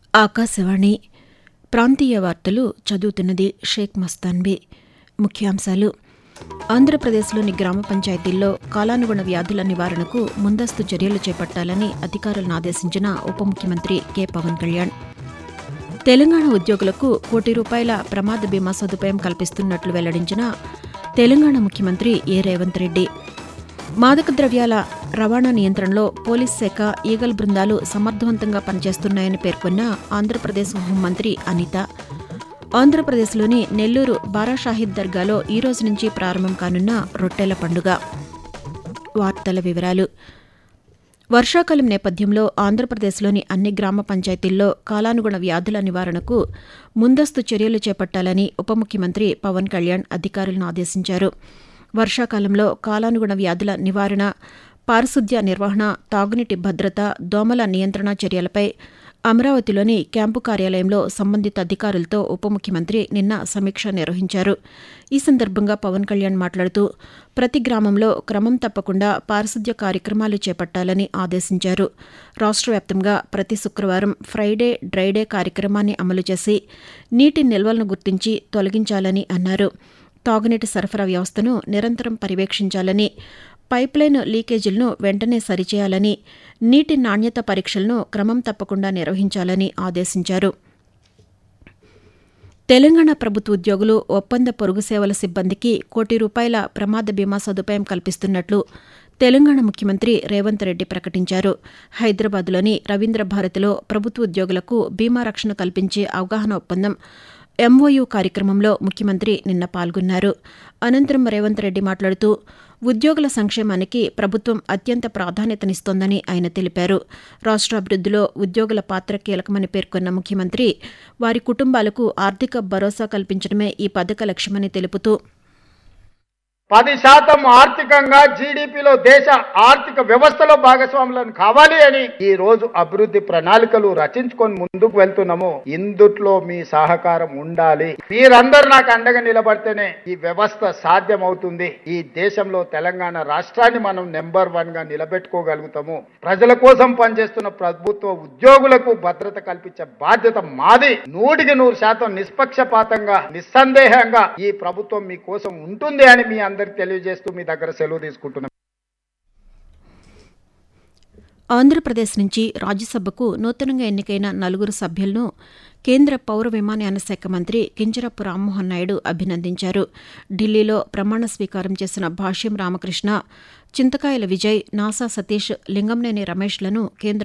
ఆకాశవాణి ప్రాంతీయ వార్తలు చదువుతున్నది షేక్ మస్తాన్బీ ముఖ్యాంశాలు ఆంధ్రప్రదేశ్లోని గ్రామ పంచాయతీల్లో కాలానుగుణ వ్యాధుల నివారణకు ముందస్తు చర్యలు చేపట్టాలని అధికారులను ఆదేశించిన ఉప ముఖ్యమంత్రి కె పవన్ కళ్యాణ్ తెలంగాణ ఉద్యోగులకు కోటి రూపాయల ప్రమాద బీమా సదుపాయం కల్పిస్తున్నట్లు వెల్లడించిన తెలంగాణ ముఖ్యమంత్రి ఏ రేవంత్ రెడ్డి మాదక ద్రవ్యాల రవాణా నియంత్రణలో పోలీస్ శాఖ ఈగల్ బృందాలు సమర్థవంతంగా పనిచేస్తున్నాయని పేర్కొన్న ఆంధ్రప్రదేశ్ హోంమంత్రి అనిత ఆంధ్రప్రదేశ్లోని నెల్లూరు బారాషాహిద్ దర్గాలో ఈ రోజు నుంచి ప్రారంభం కానున్న రొట్టెల పండుగ వార్తల వివరాలు వర్షాకాలం నేపథ్యంలో ఆంధ్రప్రదేశ్లోని అన్ని గ్రామ పంచాయతీల్లో కాలానుగుణ వ్యాధుల నివారణకు ముందస్తు చర్యలు చేపట్టాలని ఉప ముఖ్యమంత్రి పవన్ కళ్యాణ్ అధికారులను ఆదేశించారు వర్షాకాలంలో కాలానుగుణ వ్యాధుల నివారణ పారిశుద్ధ్య నిర్వహణ తాగునీటి భద్రత దోమల నియంత్రణ చర్యలపై అమరావతిలోని క్యాంపు కార్యాలయంలో సంబంధిత అధికారులతో ఉప ముఖ్యమంత్రి నిన్న సమీక్ష నిర్వహించారు ఈ సందర్భంగా పవన్ కళ్యాణ్ మాట్లాడుతూ ప్రతి గ్రామంలో క్రమం తప్పకుండా పారిశుద్ధ్య కార్యక్రమాలు చేపట్టాలని ఆదేశించారు రాష్ట్ర వ్యాప్తంగా ప్రతి శుక్రవారం ఫ్రైడే డ్రైడే కార్యక్రమాన్ని అమలు చేసి నీటి నిల్వలను గుర్తించి తొలగించాలని అన్నారు తాగునీటి సరఫరా వ్యవస్థను నిరంతరం పర్యవేక్షించాలని పైప్లైన్ లీకేజీలను వెంటనే సరిచేయాలని నీటి నాణ్యత పరీక్షలను క్రమం తప్పకుండా నిర్వహించాలని ఆదేశించారు తెలంగాణ ప్రభుత్వ ఉద్యోగులు ఒప్పంద పొరుగు సేవల సిబ్బందికి కోటి రూపాయల ప్రమాద బీమా సదుపాయం కల్పిస్తున్నట్లు తెలంగాణ ముఖ్యమంత్రి రేవంత్ రెడ్డి ప్రకటించారు హైదరాబాద్లోని రవీంద్ర భారతిలో ప్రభుత్వ ఉద్యోగులకు బీమా రక్షణ కల్పించే అవగాహన ఒప్పందం ఎంఓయూ కార్యక్రమంలో ముఖ్యమంత్రి నిన్న పాల్గొన్నారు అనంతరం రేవంత్ రెడ్డి మాట్లాడుతూ ఉద్యోగుల సంక్షేమానికి ప్రభుత్వం అత్యంత ప్రాధాన్యతనిస్తోందని ఆయన తెలిపారు రాష్ట్ర అభివృద్దిలో ఉద్యోగుల పాత్ర కీలకమని పేర్కొన్న ముఖ్యమంత్రి వారి కుటుంబాలకు ఆర్థిక భరోసా కల్పించడమే ఈ పథక లక్ష్యమని తెలుపుతూ పది శాతం ఆర్థికంగా జీడిపిలో దేశ ఆర్థిక వ్యవస్థలో భాగస్వాములను కావాలి అని ఈ రోజు అభివృద్ధి ప్రణాళికలు రచించుకొని ముందుకు వెళ్తున్నాము ఇందుట్లో మీ సహకారం ఉండాలి మీరందరూ నాకు అండగా నిలబడితేనే ఈ వ్యవస్థ సాధ్యమవుతుంది ఈ దేశంలో తెలంగాణ రాష్ట్రాన్ని మనం నెంబర్ వన్ గా నిలబెట్టుకోగలుగుతాము ప్రజల కోసం పనిచేస్తున్న ప్రభుత్వ ఉద్యోగులకు భద్రత కల్పించే బాధ్యత మాది నూటికి నూరు శాతం నిష్పక్షపాతంగా నిస్సందేహంగా ఈ ప్రభుత్వం మీ కోసం ఉంటుంది అని మీ అందరికి తెలియజేస్తూ మీ దగ్గర సెలవు తీసుకుంటున్నాం ఆంధ్రప్రదేశ్ నుంచి రాజ్యసభకు నూతనంగా ఎన్నికైన నలుగురు సభ్యులను కేంద్ర పౌర విమానయాన శాఖ మంత్రి కింజరపు రామ్మోహన్ నాయుడు అభినందించారు ఢిల్లీలో ప్రమాణ స్వీకారం చేసిన భాష్యం రామకృష్ణ చింతకాయల విజయ్ నాసా సతీష్ లింగంనేని రమేష్లను కేంద్ర